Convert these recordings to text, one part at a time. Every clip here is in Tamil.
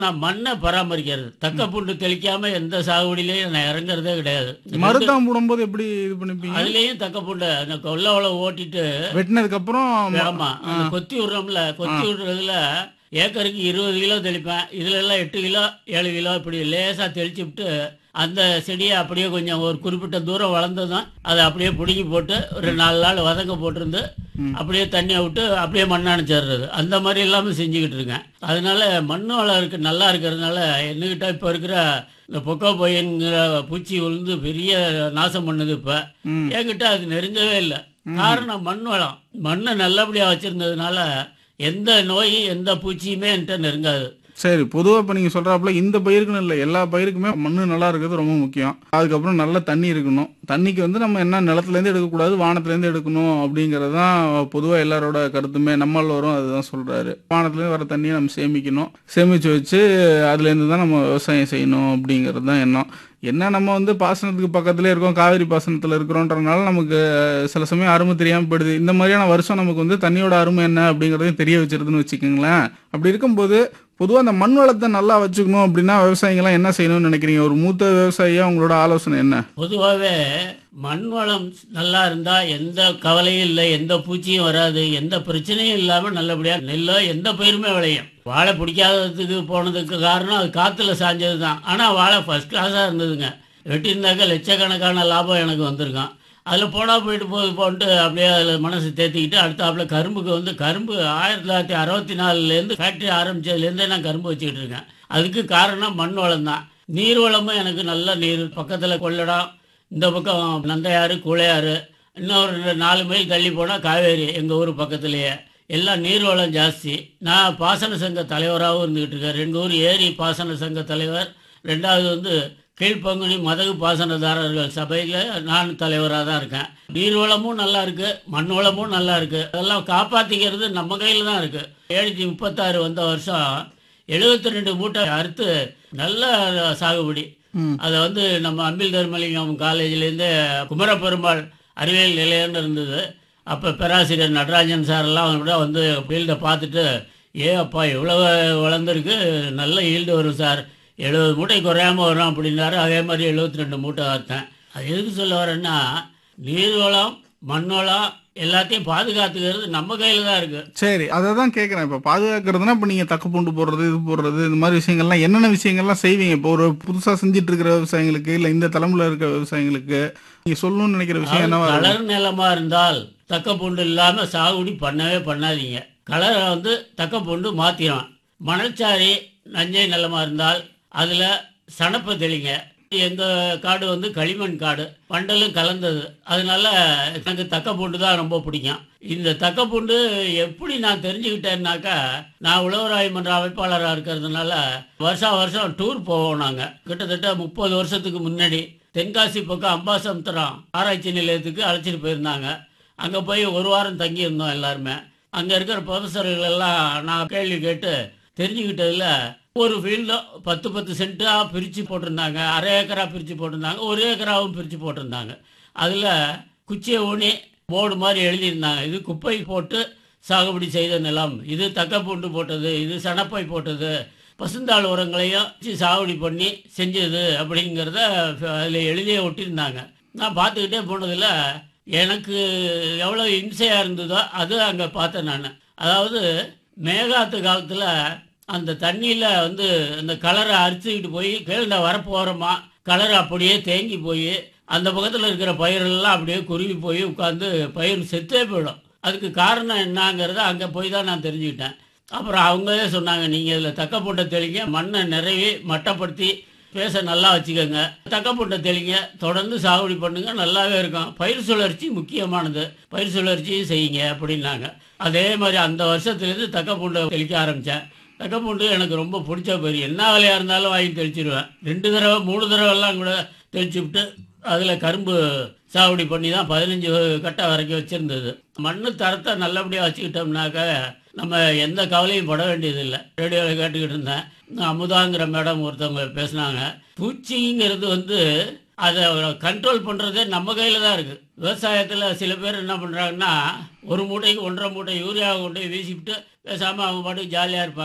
நான் மண்ணை பராமரிக்கிறது தக்க பூண்டு தெளிக்காம எந்த சாகுபடியிலையும் நான் இறங்குறதே கிடையாது மருதாம் போடும்போது எப்படி இது பண்ணிப்பீங்க அதுலயும் தக்க பூண்டை அந்த கொல்ல உழவு ஓட்டிட்டு வெட்டினதுக்கு அப்புறம் ஆமா அந்த கொத்தி விடுறோம்ல கொத்தி விடுறதுல ஏக்கருக்கு இருபது கிலோ தெளிப்பேன் இதுல எல்லாம் எட்டு கிலோ ஏழு கிலோ இப்படி லேசா தெளிச்சு விட்டு அந்த செடியை அப்படியே கொஞ்சம் ஒரு குறிப்பிட்ட தூரம் வளர்ந்ததும் அதை அப்படியே பிடுங்கி போட்டு ஒரு நாலு நாள் வதங்க போட்டிருந்து அப்படியே தண்ணியை விட்டு அப்படியே மண் அணைச்சிடுறது அந்த மாதிரி எல்லாமே செஞ்சுக்கிட்டு இருக்கேன் அதனால மண் வளம் இருக்கு நல்லா இருக்கிறதுனால என்னகிட்ட இப்போ இருக்கிற இந்த பொக்கோ பொய்ங்கிற பூச்சி விழுந்து பெரிய நாசம் பண்ணுது இப்போ ம். என்கிட்ட அது நெருங்கவே இல்லை காரணம் மண் வளம் மண்ணை நல்லபடியாக வச்சிருந்ததுனால எந்த நோய் எந்த பூச்சியுமே என்கிட்ட நெருங்காது சரி பொதுவா இப்ப நீங்க சொல்றாப்புல இந்த பயிருக்குன்னு இல்லை எல்லா பயிருக்குமே மண்ணு நல்லா இருக்கிறது ரொம்ப முக்கியம் அதுக்கப்புறம் நல்ல தண்ணி இருக்கணும் தண்ணிக்கு வந்து நம்ம என்ன நிலத்துல இருந்து எடுக்கக்கூடாது வானத்துல இருந்து எடுக்கணும் அப்படிங்கறது தான் பொதுவா எல்லாரோட கருத்துமே நம்மளோரும் அதுதான் சொல்றாரு வானத்துல இருந்து வர தண்ணியை நம்ம சேமிக்கணும் சேமிச்சு வச்சு அதுல இருந்து தான் நம்ம விவசாயம் செய்யணும் அப்படிங்கிறது தான் எண்ணம் என்ன நம்ம வந்து பாசனத்துக்கு பக்கத்துல இருக்கோம் காவிரி பாசனத்துல இருக்கிறோன்றனால நமக்கு சில சமயம் அருமை தெரியாம போயிடுது இந்த மாதிரியான வருஷம் நமக்கு வந்து தண்ணியோட அருமை என்ன அப்படிங்கறதையும் தெரிய வச்சிருதுன்னு வச்சுக்கோங்களேன் அப்படி இருக்கும்போது பொதுவாக அந்த மண் வளத்தை நல்லா வச்சுக்கணும் அப்படின்னா விவசாயிகள்லாம் என்ன செய்யணும்னு நினைக்கிறீங்க ஒரு மூத்த விவசாயியா உங்களோட ஆலோசனை என்ன பொதுவாகவே மண் வளம் நல்லா இருந்தால் எந்த கவலையும் இல்லை எந்த பூச்சியும் வராது எந்த பிரச்சனையும் இல்லாமல் நல்லபடியாக நெல்லோ எந்த பயிருமே விளையும் வாழை பிடிக்காததுக்கு போனதுக்கு காரணம் அது காற்றுல சாஞ்சது தான் ஆனால் வாழை ஃபஸ்ட் கிளாஸாக இருந்ததுங்க வெட்டியிருந்தாக்க லட்சக்கணக்கான லாபம் எனக்கு வந்திருக்கும் அதில் போனால் போயிட்டு போது போன்ட்டு அப்படியே அதில் மனசு தேத்திக்கிட்டு அடுத்தாப்புல கரும்புக்கு வந்து கரும்பு ஆயிரத்தி தொள்ளாயிரத்தி அறுபத்தி நாலுலேருந்து ஃபேக்ட்ரி ஆரம்பிச்சதுலேருந்தே நான் கரும்பு வச்சுக்கிட்டு இருக்கேன் அதுக்கு காரணம் மண் வளம் தான் நீர் வளமும் எனக்கு நல்ல நீர் பக்கத்தில் கொள்ளடம் இந்த பக்கம் நந்தையாறு கூழையாறு இன்னொரு ரெண்டு- நாலு மைல் தள்ளி போனால் காவேரி எங்கள் ஊர் பக்கத்துலேயே எல்லாம் நீர்வளம் ஜாஸ்தி நான் பாசன சங்க தலைவராகவும் இருந்துகிட்டு இருக்கேன் ரெண்டு ஊர் ஏரி பாசன சங்க தலைவர் ரெண்டாவது வந்து கீழ்ப்பங்குனி மதகு பாசனதாரர்கள் சபையில் நான் தலைவராக தான் இருக்கேன் நீர்வளமும் நல்லா இருக்கு மண் வளமும் நல்லா இருக்கு அதெல்லாம் காப்பாற்றிக்கிறது நம்ம கையில் தான் இருக்கு ஏழுநூற்றி முப்பத்தாறு வந்த வருஷம் எழுபத்தி ரெண்டு மூட்டை அறுத்து நல்ல சாகுபடி ம். அதை வந்து நம்ம அன்பில் தர்மலிங்கம் காலேஜ்லேருந்து குமரப்பெருமாள் அறிவியல் நிலையம்னு இருந்தது அப்போ பேராசிரியர் நடராஜன் சார் எல்லாம் கூட வந்து ஃபீல்டை பார்த்துட்டு ஏ அப்பா இவ்வளோ வளர்ந்துருக்கு நல்ல ஈல்டு வரும் சார் எழுபது மூட்டை குறையாம வரும் அப்படின்னாரு அதே மாதிரி எழுபத்தி ரெண்டு மூட்டை அறுத்தேன் அது எதுக்கு சொல்ல வரேன்னா நீர்வளம் மண் வளம் எல்லாத்தையும் பாதுகாத்துக்கிறது நம்ம கையில் தான் இருக்குது சரி அதை தான் கேட்குறேன் இப்போ பாதுகாக்கிறதுனா இப்போ நீங்கள் தக்கு பூண்டு போடுறது இது போடுறது இந்த மாதிரி விஷயங்கள்லாம் என்னென்ன விஷயங்கள்லாம் செய்வீங்க இப்போ ஒரு புதுசாக செஞ்சுட்டு இருக்கிற விவசாயிங்களுக்கு இல்லை இந்த தலைமுறையில் இருக்கிற விவசாயிங்களுக்கு நீங்கள் சொல்லணும்னு நினைக்கிற விஷயம் என்னவா இருக்கும்? கலர் நிலமா இருந்தால் தக்க பூண்டு இல்லாம சாகுபடி பண்ணவே பண்ணாதீங்க கலரை வந்து தக்க பூண்டு மாத்திரும் மணச்சாரி நஞ்சை நிலமா இருந்தால் அதுல சணப்பை தெளிங்க எங்க காடு வந்து களிமண் காடு பண்டலும் கலந்தது அதனால எனக்கு தக்க பூண்டு தான் ரொம்ப பிடிக்கும் இந்த தக்க பூண்டு எப்படி நான் தெரிஞ்சுக்கிட்டேன்னாக்கா நான் உழவராய் மன்ற அமைப்பாளராக இருக்கிறதுனால வருஷா வருஷம் டூர் போவோம் நாங்கள் கிட்டத்தட்ட முப்பது வருஷத்துக்கு முன்னாடி தென்காசி பக்கம் அம்பாசமுத்திரம் ஆராய்ச்சி நிலையத்துக்கு அழைச்சிட்டு போயிருந்தாங்க அங்கே போய் ஒரு வாரம் தங்கி இருந்தோம் எல்லாருமே அங்கே இருக்கிற ப்ரொஃபஸர்கள் எல்லாம் நான் கேள்வி கேட்டு தெரிஞ்சுக்கிட்டதுல ஒரு ஃபீல்டும் பத்து பத்து சென்ட்டாக பிரித்து போட்டிருந்தாங்க அரை ஏக்கரா பிரித்து போட்டிருந்தாங்க ஒரு ஏக்கராவும் பிரித்து போட்டிருந்தாங்க அதில் குச்சியை ஊனி போர்டு மாதிரி எழுதியிருந்தாங்க இது குப்பை போட்டு சாகுபடி செய்த நிலம் இது தக்கப்பூண்டு போட்டது இது சணப்பை போட்டது பசுந்தாள் உரங்களையும் வச்சு சாகுபடி பண்ணி செஞ்சது அப்படிங்கிறத அதில் எழுதியே ஒட்டியிருந்தாங்க நான் பார்த்துக்கிட்டே போனதில் எனக்கு எவ்வளோ இம்சையாக இருந்ததோ அது அங்கே பார்த்தேன் நான் அதாவது மேகாத்து காலத்தில் அந்த தண்ணியில் வந்து அந்த கலரை அரிச்சுக்கிட்டு போய் கீழே வரப்போகிறோமா கலர் அப்படியே தேங்கி போய் அந்த பக்கத்தில் இருக்கிற பயிரெல்லாம் அப்படியே குருவி போய் உட்காந்து பயிர் செத்தே போயிடும் அதுக்கு காரணம் என்னங்கிறத அங்கே போய் தான் நான் தெரிஞ்சுக்கிட்டேன் அப்புறம் அவங்களே சொன்னாங்க நீங்கள் இதில் தக்க போட்ட தெளிங்க மண்ணை நிறைவி மட்டப்படுத்தி பேச நல்லா வச்சுக்கோங்க தக்க போட்ட தெளிங்க தொடர்ந்து சாகுபடி பண்ணுங்க நல்லாவே இருக்கும் பயிர் சுழற்சி முக்கியமானது பயிர் சுழற்சியும் செய்யுங்க அப்படின்னாங்க அதே மாதிரி அந்த வருஷத்துலேருந்து தக்க பூண்டை தெளிக்க ஆரம்பித்தேன் தக்க பூண்டு எனக்கு ரொம்ப பிடிச்ச பயிர் என்ன வேலையாக இருந்தாலும் வாங்கி தெளிச்சிடுவேன் ரெண்டு தடவை மூணு தடவைலாம் கூட தெளிச்சு விட்டு அதில் கரும்பு சாகுபடி பண்ணி தான் பதினஞ்சு கட்டை வரைக்கும் வச்சுருந்தது மண்ணு தரத்தை நல்லபடியாக வச்சுக்கிட்டோம்னாக்க நம்ம எந்த கவலையும் பட வேண்டியதில்லை ரேடியோவில் கேட்டுக்கிட்டு இருந்தேன் அமுதாங்கிற மேடம் ஒருத்தவங்க பேசுனாங்க பூச்சிங்கிறது வந்து அதை கண்ட்ரோல் பண்ணுறதே நம்ம கையில் தான் இருக்குது விவசாயத்தில் சில பேர் என்ன பண்ணுறாங்கன்னா ஒரு மூட்டைக்கு ஒன்றரை மூட்டை யூரியாவை கொண்டு போய் வீசிவிட்டு பேசாமல் அவங்க பாட்டுக்கு ஜாலியாக இருப்பாங்க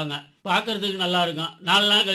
பார்க்கறதுக்கு நல்லா இருக்கும் நாலு நாள் கழிச்சு